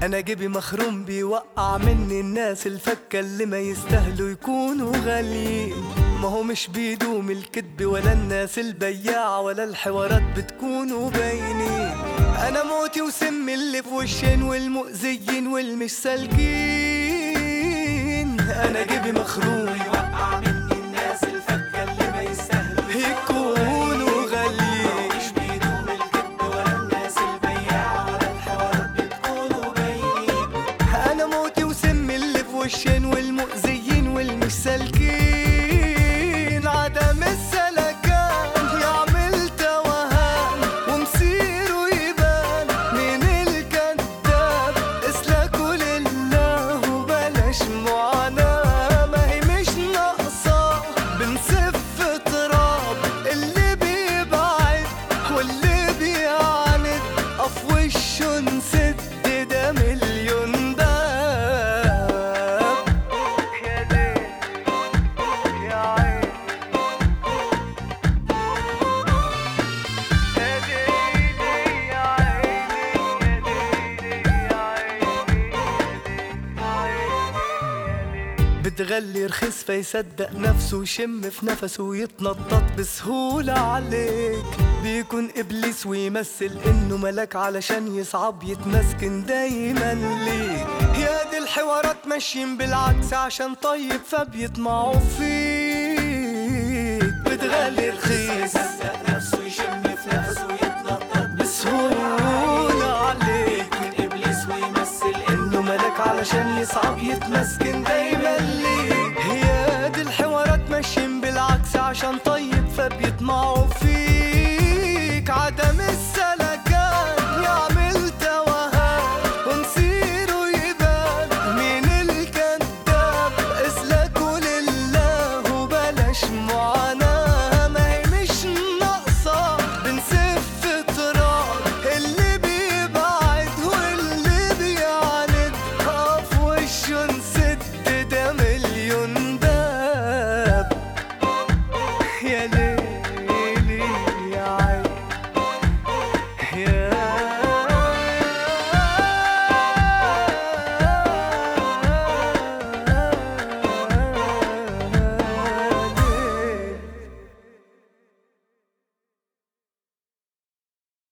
انا جيبي مخروم بيوقع مني الناس الفكة اللي ما يستاهلوا يكونوا غاليين ما هو مش بيدوم الكذب ولا الناس البياعة ولا الحوارات بتكونوا باينين انا موتي وسمي اللي في وشين والمؤذيين والمش سالكين انا جيبي مخروم يوقع مني الناس الفكة اللي ما يستاهلوا يكونوا غاليين مش بيدوم الكذب ولا الناس البياعة ولا الحوارات بتكونوا باينين انا موتي وسمي اللي في وشين والمؤذيين والمش سالكين عدم السلكان يعمل توهان ومصيره يبان من الكذاب اسلكوا لله وبلاش معاناة ما هي مش ناقصة بنسف تراب اللي بيبعد واللي بيعاند اف وشه نسد ده مليون داب يا ليل يا عين يا ليلي يا عيني يا ليلي يا عيني يا ليلي بتغلي رخيص فيصدق نفسه ويشم في نفسه ويتنطط بسهولة عليك بيكون إبليس ويمثل إنه ملاك علشان يصعب يتمسكن دايما ليك يا دي الحوارات ماشيين بالعكس عشان طيب فبيطمعوا فيك بتغلي رخيص يصدق نفسه يشم في نفسه ويتنطط بسهولة عليك من إبليس ويمثل انه ملك علشان يصعب يتمسكن دايما ليك هي دي الحوارات ماشيين بالعكس عشان طيب